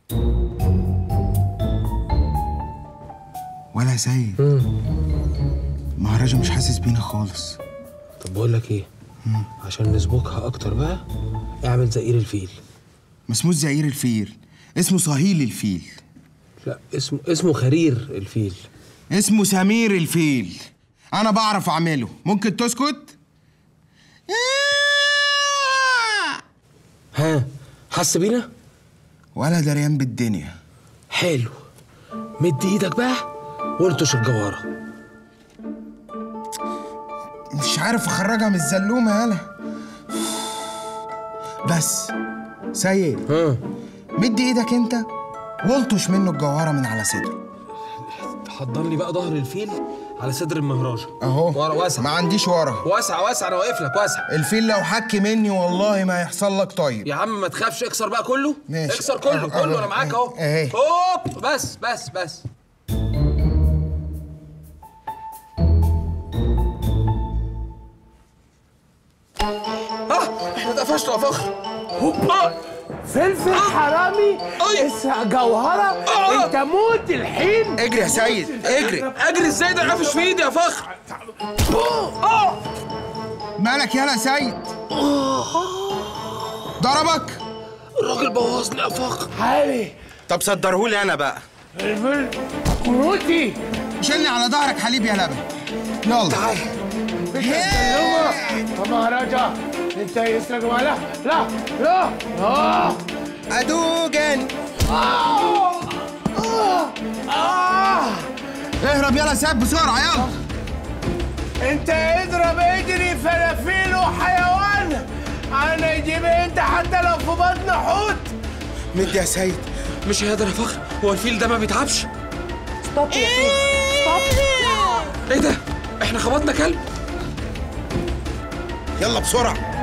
ولا يا سيد مهرجة مش حاسس بينا خالص طب بقول لك ايه عشان نسبقها اكتر بقى اعمل زئير الفيل ما اسموش زئير الفيل اسمه صهيل الفيل لا اسمه اسمه خرير الفيل اسمه سمير الفيل انا بعرف اعمله ممكن تسكت ها حس بينا ولا دريان بالدنيا حلو مد ايدك بقى والطش الجواره مش عارف اخرجها من الزلومه يالا بس سيد ها مد ايدك انت والطش منه الجوهره من على صدره تحضر لي بقى ظهر الفيل على صدر المهراجة اهو ورا واسع ما عنديش ورا واسع واسع انا واقف لك واسع الفيل لو حك مني والله ما يحصل لك طيب يا عم ما تخافش اكسر بقى كله ماشي. اكسر كله أهو، كله أهو، انا معاك اهو أهي. هوب بس بس بس اه احنا اتقفشنا يا فخر هوبا فلفل حرامي أي. اسرق جوهرة آه. انت موت الحين اجري يا سيد اجري اجري ازاي ده قافش في ايدي يا فخر مالك يالا يا سيد ضربك الراجل بوظني يا فخر حالي طب صدرهولي انا بقى فلفل كروتي شيلني على ظهرك حليب يا لبن يلا تعال سلمة يا مهرجة انت يسرق معنا لا لا لا ادوجن آه. آه. اهرب يلا يا سيد بسرعه يلا انت اضرب اجري فلافيل وحيوان انا يجيب انت حتى لو في بطن حوت مد يا سيد مش هيقدر يا فخر هو الفيل ده ما بيتعبش ستوب يا فيل ستوب ايه ده احنا خبطنا كلب يلا بسرعه